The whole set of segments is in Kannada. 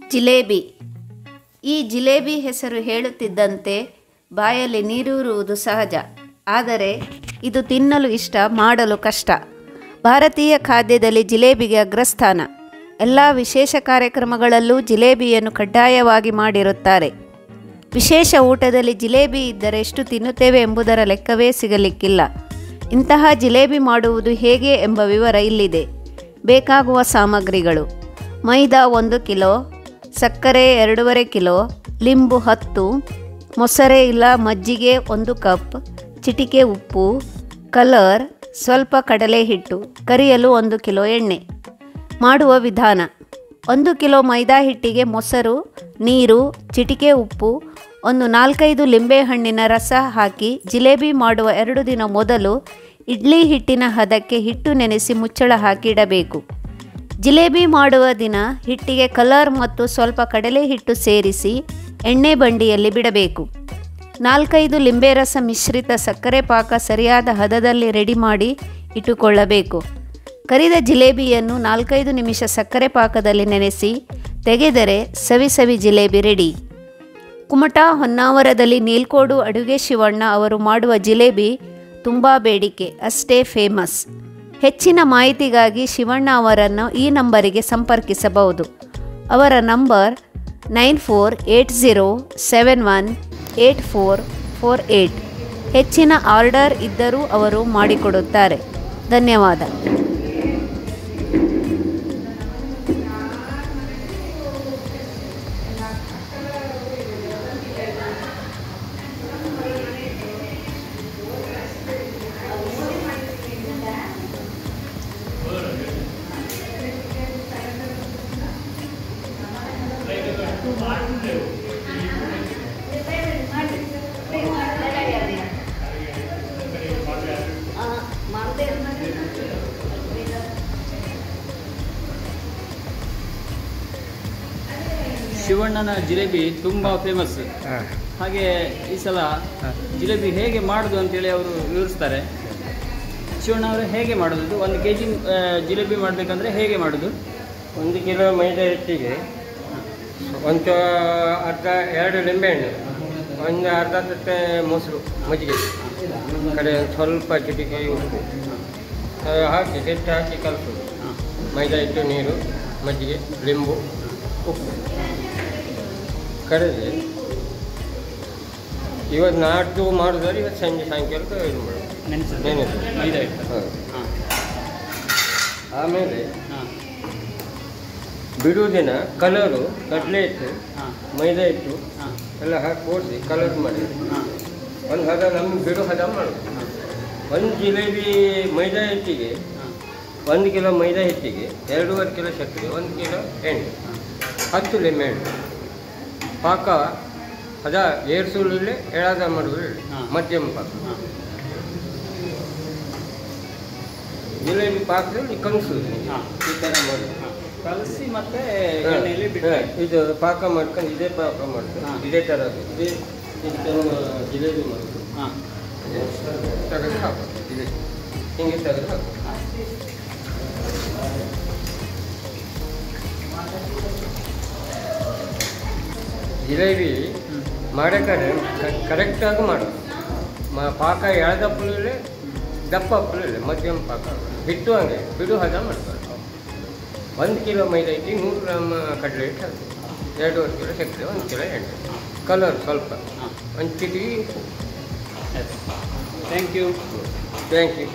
ಜಿಲೇಬಿ ಈ ಜಿಲೇಬಿ ಹೆಸರು ಹೇಳುತ್ತಿದ್ದಂತೆ ಬಾಯಲ್ಲಿ ನೀರೂರುವುದು ಸಹಜ ಆದರೆ ಇದು ತಿನ್ನಲು ಇಷ್ಟ ಮಾಡಲು ಕಷ್ಟ ಭಾರತೀಯ ಖಾದ್ಯದಲ್ಲಿ ಜಿಲೇಬಿಗೆ ಅಗ್ರಸ್ಥಾನ ಎಲ್ಲ ವಿಶೇಷ ಕಾರ್ಯಕ್ರಮಗಳಲ್ಲೂ ಜಿಲೇಬಿಯನ್ನು ಕಡ್ಡಾಯವಾಗಿ ಮಾಡಿರುತ್ತಾರೆ ವಿಶೇಷ ಊಟದಲ್ಲಿ ಜಿಲೇಬಿ ಇದ್ದರೆ ಎಷ್ಟು ತಿನ್ನುತ್ತೇವೆ ಎಂಬುದರ ಲೆಕ್ಕವೇ ಸಿಗಲಿಕ್ಕಿಲ್ಲ ಇಂತಹ ಜಿಲೇಬಿ ಮಾಡುವುದು ಹೇಗೆ ಎಂಬ ವಿವರ ಇಲ್ಲಿದೆ ಬೇಕಾಗುವ ಸಾಮಗ್ರಿಗಳು ಮೈದಾ ಒಂದು ಕಿಲೋ ಸಕ್ಕರೆ ಎರಡೂವರೆ ಕಿಲೋ ಲಿಂಬು ಹತ್ತು ಮೊಸರೆ ಇಲ್ಲ ಮಜ್ಜಿಗೆ ಒಂದು ಕಪ್ ಚಿಟಿಕೆ ಉಪ್ಪು ಕಲರ್ ಸ್ವಲ್ಪ ಕಡಲೆ ಹಿಟ್ಟು ಕರಿಯಲು ಒಂದು ಕಿಲೋ ಎಣ್ಣೆ ಮಾಡುವ ವಿಧಾನ ಒಂದು ಕಿಲೋ ಮೈದಾ ಹಿಟ್ಟಿಗೆ ಮೊಸರು ನೀರು ಚಿಟಿಕೆ ಉಪ್ಪು ಒಂದು ನಾಲ್ಕೈದು ಲಿಂಬೆಹಣ್ಣಿನ ರಸ ಹಾಕಿ ಜಿಲೇಬಿ ಮಾಡುವ ಎರಡು ದಿನ ಮೊದಲು ಇಡ್ಲಿ ಹಿಟ್ಟಿನ ಹದಕ್ಕೆ ಹಿಟ್ಟು ನೆನೆಸಿ ಮುಚ್ಚಳ ಹಾಕಿ ಇಡಬೇಕು ಜಿಲೇಬಿ ಮಾಡುವ ದಿನ ಹಿಟ್ಟಿಗೆ ಕಲರ್ ಮತ್ತು ಸ್ವಲ್ಪ ಕಡಲೆ ಹಿಟ್ಟು ಸೇರಿಸಿ ಎಣ್ಣೆ ಬಂಡಿಯಲ್ಲಿ ಬಿಡಬೇಕು ನಾಲ್ಕೈದು ಲಿಂಬೆ ರಸ ಮಿಶ್ರಿತ ಸಕ್ಕರೆ ಪಾಕ ಸರಿಯಾದ ಹದದಲ್ಲಿ ರೆಡಿ ಮಾಡಿ ಇಟ್ಟುಕೊಳ್ಳಬೇಕು ಕರಿದ ಜಿಲೇಬಿಯನ್ನು ನಾಲ್ಕೈದು ನಿಮಿಷ ಸಕ್ಕರೆ ಪಾಕದಲ್ಲಿ ನೆನೆಸಿ ತೆಗೆದರೆ ಸವಿ ಸವಿ ಜಿಲೇಬಿ ರೆಡಿ ಕುಮಟಾ ಹೊನ್ನಾವರದಲ್ಲಿ ನೀಲ್ಕೋಡು ಅಡುಗೆ ಶಿವಣ್ಣ ಅವರು ಮಾಡುವ ಜಿಲೇಬಿ ತುಂಬ ಬೇಡಿಕೆ ಅಷ್ಟೇ ಫೇಮಸ್ ಹೆಚ್ಚಿನ ಮಾಹಿತಿಗಾಗಿ ಶಿವಣ್ಣ ಅವರನ್ನು ಈ ನಂಬರಿಗೆ ಸಂಪರ್ಕಿಸಬಹುದು ಅವರ number nine four eight zero seven one eight four four eight ಹೆಚ್ಚಿನ ಆರ್ಡರ್ ಇದ್ದರೂ ಅವರು ಮಾಡಿಕೊಡುತ್ತಾರೆ ಧನ್ಯವಾದ ಶಿವಣ್ಣನ ಜಿಲೇಬಿ ತುಂಬ ಫೇಮಸ್ ಹಾಗೆ ಈ ಸಲ ಜಿಲೇಬಿ ಹೇಗೆ ಮಾಡೋದು ಅಂತೇಳಿ ಅವರು ವಿವರಿಸ್ತಾರೆ ಶಿವಣ್ಣ ಅವರು ಹೇಗೆ ಮಾಡೋದು ಇದು ಒಂದು ಕೆ ಜಿ ಜಿಲೇಬಿ ಮಾಡಬೇಕಂದ್ರೆ ಹೇಗೆ ಮಾಡೋದು ಒಂದು ಕಿಲೋ ಮೈದಾ ಹಿಟ್ಟಿಗೆ ಒಂದು ಅರ್ಧ ಎರಡು ನಿಂಬೆಹಣ್ಣು ಒಂದು ಅರ್ಧ ತಟ್ಟೆ ಮೊಸರು ಮಜ್ಜಿಗೆ ಕಡೆ ಒಂದು ಸ್ವಲ್ಪ ಚಿಟಿಕೆ ಉಪ್ಪು ಅದು ಹಾಕಿ ಹಿಟ್ಟು ಹಾಕಿ ಕಲಸೋದು ಮೈದಾ ಹಿಟ್ಟು ನೀರು ಮಜ್ಜಿಗೆ ಲಿಂಬು ಉಪ್ಪು ಕರೆದು ಇವತ್ತು ನಾಡ್ದು ಮಾಡಿದ್ರೆ ಇವತ್ತು ಸಂಜೆ ಸಾಯಂಕಾಲಕ್ಕೆ ಇದು ಮಾಡೋದು ನೆನೆಸೋದು ನೆನೆಸೋದು. ಮೈದಾ ಹಿಟ್ಟು ಹೌದು. ಹಾಂ ಆಮೇಲೆ ಹಾಂ ಬಿಡುವುದಿನ ಕಲರು ಕಡಲೆ ಹಿಟ್ಟು ಹಾಂ ಮೈದಾ ಹಿಟ್ಟು ಹಾಂ ಎಲ್ಲ ಹಾಕಿ ಕೂಡಿಸಿ ಕಲರ್ ಮಾಡಿ ಹಾಂ ಒಂದು ಹದ ನಮ್ಗೆ ಬಿಡು ಹದ ಮಾಡೋದು ಒಂದು ಜಿಲೇಬಿ ಮೈದಾ ಹಿಟ್ಟಿಗೆ ಹಾಂ ಒಂದು ಕಿಲೋ ಮೈದಾ ಹಿಟ್ಟಿಗೆ ಎರಡೂವರೆ ಕಿಲೋ ಸಕ್ಕರೆ ಒಂದು ಕಿಲೋ ಎಣ್ಣೆ ಹತ್ತು ಲಿಂಬೆಹಣ್ಣು ಪಾಕ ಹದ ಏರ್ಸುಳ್ಳಿ ಎಳದ ಮಾಡುವುದು ಹಾ. ಮಧ್ಯಮ ಪಾಕ ಹಾಂ ಜಿಲೇಬಿ ಪಾಕದಲ್ಲಿ ಕಲಿಸೋದು ಹಾ. ಈ ಥರ ಮಾಡೋದು ಹಾಂ ಕಲಸಿ ಮತ್ತೆ ಹಾ. ಎಣ್ಣೆಯಲ್ಲಿ ಬಿಟ್ಟು ಹಾ, ಇದು ಪಾಕ ಮಾಡ್ಕೊಂಡು ಇದೇ ಪಾಕ ಮಾಡ್ಕೊಂಡು ಹಾ. ಇದೇ ಥರ ಇದೇ ಈ ಥರ ಜಿಲೇಬಿ ಮಾಡೋದು ಹಾಂ ತೆಗೆದು ಹಾಕೋದು ಇದೆ ಹಿಂಗೆ ತೆಗೆದು ಹಾಕೋದು ಜಿಲೇಬಿ ಮಾಡಬೇಕಾದ್ರೆ ಕರೆಕ್ಟಾಗಿ ಮಾಡೋದು ಮ ಪಾಕ ಎಳ್ದಪ್ಪಲು ಇಲ್ಲ ದಪ್ಪ ಅಪ್ಪಲು ಇಲ್ಲ ಮಧ್ಯಮ ಪಾಕ ಹಿಟ್ಟು ಹಂಗೆ ಬಿಡು ಹದ ಮಾಡ್ತಾರೆ ಒಂದು ಕಿಲೋ ಮೈದಾ ಹಿಟ್ಟು ನೂರು ಗ್ರಾಮ್ ಕಡಲೆ ಹಿಟ್ಟು ಹಾಕ್ಬೇಕು. ಎರಡೂವರೆ ಕಿಲೋ ಸಕ್ಕರೆ ಒಂದು ಕಿಲೋ ಎಣ್ಣೆ ಕಲರ್ ಸ್ವಲ್ಪ ಹಾಂ ಒಂದು ಚಿಟಿಕೆ ಉಪ್ಪು ಥ್ಯಾಂಕ್ ಯು ಥ್ಯಾಂಕ್ ಯು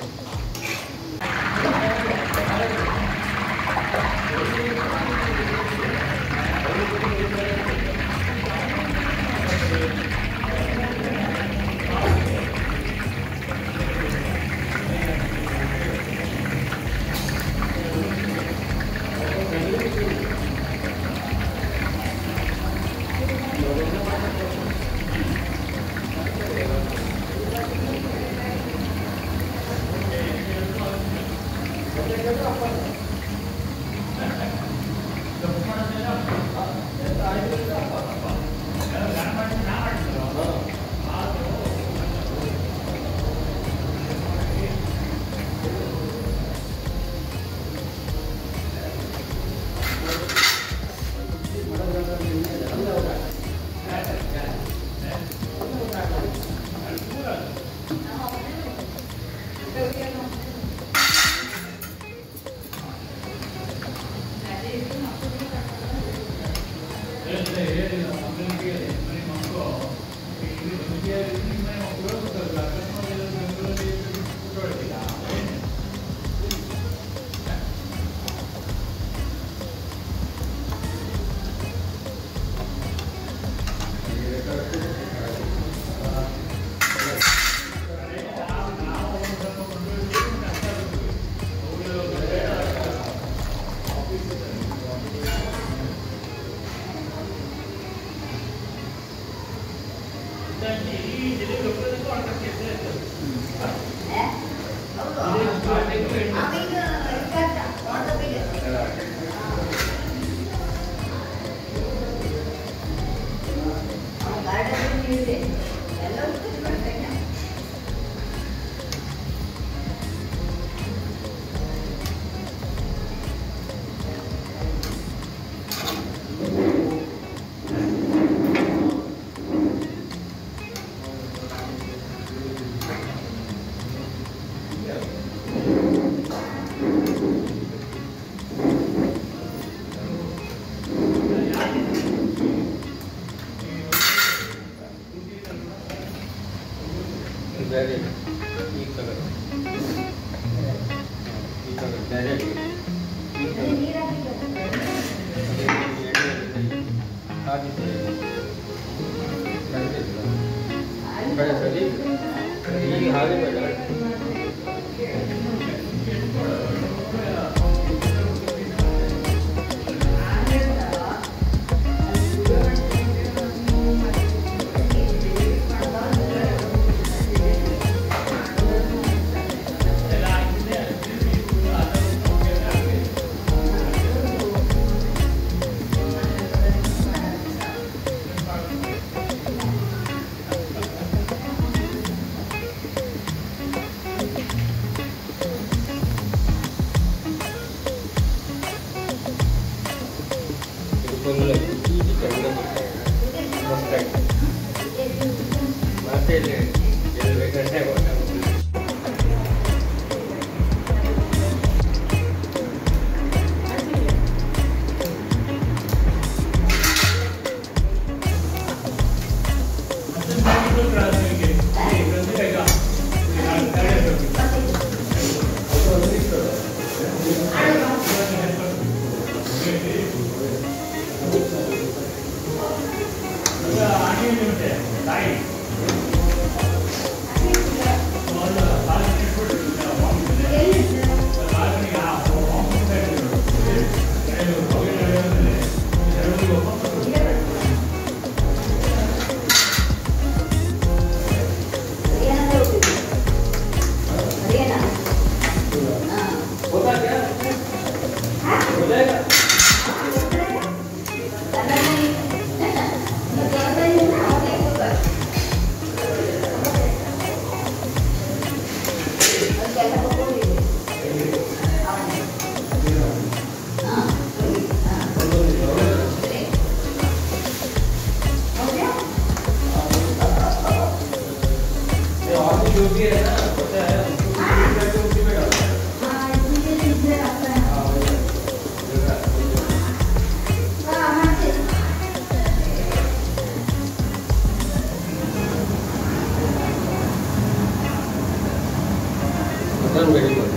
ಬೇರೆ ಈ ಕಲರ್ ಈ ಕಲರ್ ಬೇರೆ ಈ ಕಲರ್ ಈಗ ಹಾಗೆ ಬೇಡ ಫುಲ್ ಚಂದ ಮಸ್ತಾಗಿ ಮತ್ತೆ ಇಲ್ಲಿ ಎಲ್ಲಿ ಬೇಕಾದ್ರೆ ಹೋಗ್ಬೋದು. ಅದನ್ನು ಬೆಳಿಬೋದು